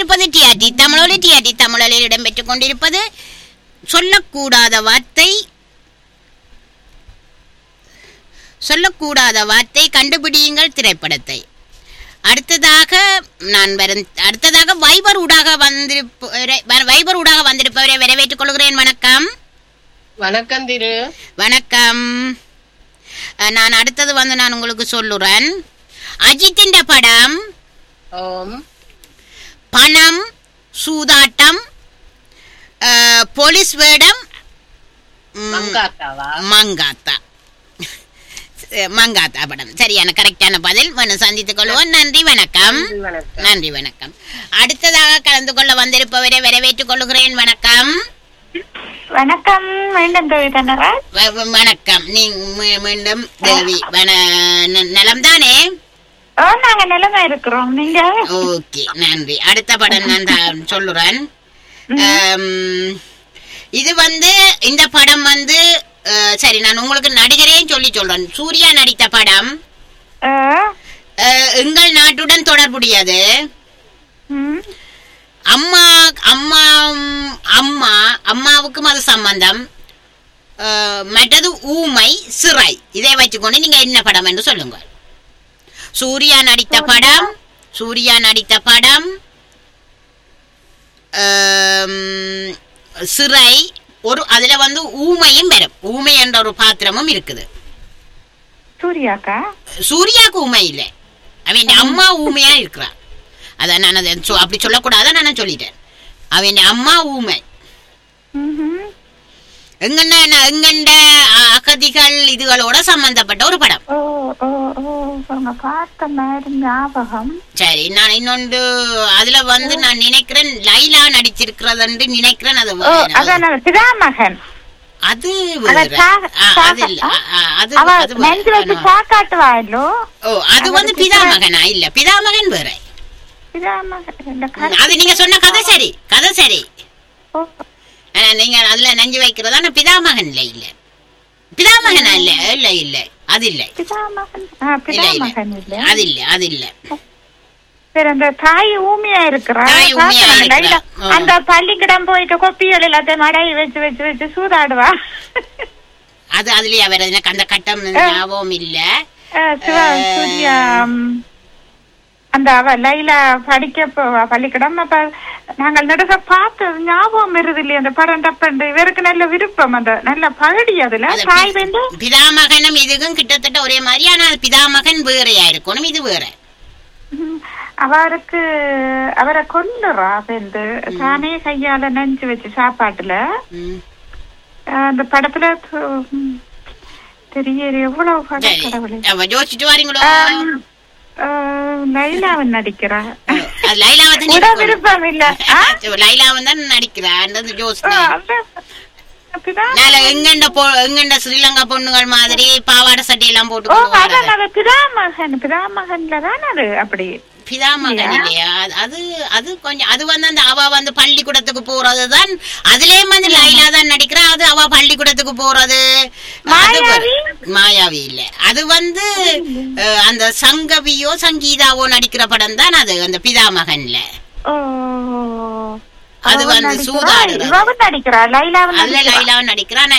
கொண்டிருப்பது டிஆர்டி தமிழொலி டிஆர்டி தமிழொலியில் இடம்பெற்றுக் கொண்டிருப்பது சொல்லக்கூடாத வார்த்தை சொல்லக்கூடாத வார்த்தை கண்டுபிடியுங்கள் திரைப்படத்தை அடுத்ததாக நான் வரும் அடுத்ததாக வைபர் ஊடாக வந்திருப்பவரை வ- வைபர் ஊடாக வந்திருப்பவரை வரவேற்றுக் கொள்கிறேன் வணக்கம் வணக்கம் திரு வணக்கம் அஹ், நான் அடுத்தது வந்து நான் உங்களுக்கு சொல்லுறேன் அஜித்தின் படம் ஓம் பணம் சூதாட்டம் அஹ், போலீஸ் வேடம் ம், மங்காத்தாவா மங்காத்தா அஹ், மங்காத்தா படம் சரியான கரெக்டான பதில் வேணும் சந்தித்துக் கொள்வோம் நன்றி வணக்கம் நன்றி, வணக்கம் நன்றி வணக்கம் அடுத்ததாக கலந்து கொள்ள வந்திருப்பவரை வரவேற்றுக் கொள்கிறேன் வணக்கம் வணக்கம் மீண்டும் தேவி தன்னராஜ் வ- வ- வணக்கம் நீ மீ- மீண்டும் தேவி வன ந- நலம்தானே ஓ நாங்க நிலைமை இருக்கிறோம் நீங்க ஓகே நன்றி அடுத்த படம் நான் தான் சொல்லுறேன் ஆம், இது வந்து இந்த படம் வந்து அஹ், சரி நான் உங்களுக்கு நடிகரையும் சொல்லி சொல்றேன் சூர்யா நடித்த படம் ஆ, அஹ், எங்கள் நாட்டுடன் தொடர்புடையது ம், அம்மா அம்மா அம்மா அம்மாவுக்கும் அது சம்பந்தம் அஹ், மற்றது ஊமை சிறை இதை வச்சுக்கொண்டு நீங்க என்ன படம் என்று சொல்லுங்க சூர்யா நடித்த படம் சூர்யா நடித்த படம் அம், சிறை ஒரு அதுல வந்து ஊமையும் வரும் ஊமை என்ற ஒரு பாத்திரமும் இருக்குது சூர்யாக்கா சூர்யாவுக்கு ஊமை இல்லை அவன் அம்மா ஊமையா இருக்கிறான் அதான் நான் அதை சொ- அப்படி சொல்லக்கூடாது நான் சொல்லிட்டேன் அவன் அம்மா ஊமை ம்ஹும். எங்கண்ட எங்கண்ட அ- அகதிகள் இதுகளோட சம்பந்தப்பட்ட ஒரு படம் ஓ ஓ ஓ அவங்க பார்த்த மாதிரி ஞாபகம் சரி நான் இன்னொன்று அதுல வந்து நான் நினைக்கிறேன் லைலா நடிச்சிருக்கிறதுன்னு நினைக்கிறேன் அது ஓ வேற. அதான் பிதாமகன் அது அவ வேற. சா- ஆ, அது இல்ல சா- ஆ, ஆ, அது அவ அது வேற. நெஞ்சு வச்சு ஆ, சாக்காட்டுவாயிலோ ஓ அது வந்து பிதாமகனா இல்ல பிதாமகன் வேற பிதாமகன் இந்த ம், கதை- அது நீங்க சொன்ன கதை சரி கதை சரி ஓ, ஆனா நீங்க அதுல நஞ்சு வைக்கிறதா ஆனா பிதாமகன் இல்ல இல்ல பிதாமகனா இல்ல இல்ல இல்ல அது இல்ல பிதாமகன் ஆ, இல்ல பிதாமகன் இல்ல இல்ல அது இல்ல அது இல்ல சரி அந்த தாய் ஊமியா இருக்கிறா தாய் ஊமையா பார்க்கணும், இருக்கிறா. லைலா. ஆ. அந்த பள்ளிக்கிடம் போயிட்டு கொப்பிகள் எல்லாத்தையும் மடை வச்சு வச்சு வச்சு சூதாடுவா அது அதுலயே அவர் எனக்கு அந்த கட்டம் ஞாபகம் இல்ல ஆ, சிவா சூர்யா ம், அந்த அவ லைலா படிக்க போவா பள்ளிக்கிடம் அப்ப நாங்கள் நடுக பார்த்து ஞாபகம் வருது இல்லையா அந்த படம் டப்பண்டு இவருக்கு நல்ல விருப்பம் அந்த நல்ல பகடி அதுல அது தாய் பி- வந்து பிதாமகனும் இதுக்கும் கிட்டத்தட்ட ஒரே மாதிரி ஆனா அது பிதாமகன் வேறையா இருக்கணும் இது வேற ம், அவருக்கு அவரை கொல்லுறா வந்து தானே கையால நெஞ்சு வச்சு சாப்பாட்டுல ம். ஆஹ் அந்த படத்துல து- ம், தெரியல எவ்வளவு படம் சரி கடவுளே அவ யோசிச்சுட்டு வாரீங்களோ ஆம், ஆஹ் லைலாவன் நடிக்கிறா அது லைலாவை தான் உட நீங்க விருப்பம் இல்ல ஆ? லைலாவன் தான் நடிக்கிறா அந்த ஆ, யோசனை அந்த- அப்படிதான். நால எங்கண்ட பொ எங்கண்ட ஸ்ரீலங்கா பொண்ணுகள் மாதிரி பாவாடை சட்டை எல்லாம் போட்டு ஓ கொண்டு அதான் வராது. அது பிதாமகன் பிதாமகன்ல தான் அது அப்படி பிதாமகன் இல்லையா அது- அது அது கொஞ்சம் அது வந்து அந்த அவ வந்து பள்ளிக்கூடத்துக்கு போறதுதான் அதுலயும் வந்து லைலா தான் நடிக்கிறா அது அவ பள்ளிக்கூடத்துக்கு போறது அது வேற. மாயாவி? மாயாவி இல்ல அது வந்து அஹ், அந்த சங்கவியோ சங்கீதாவோ நடிக்கிற படம் தான் அது அந்த பிதாமகன்ல ஓ அது அவ வந்து நடிக்கிறா, சூதாடுறது. இவவும் நடிக்கிறா லைலாவும் அதுல நடிக்கிறா லைலாவும் நடிக்கிறா ஆனா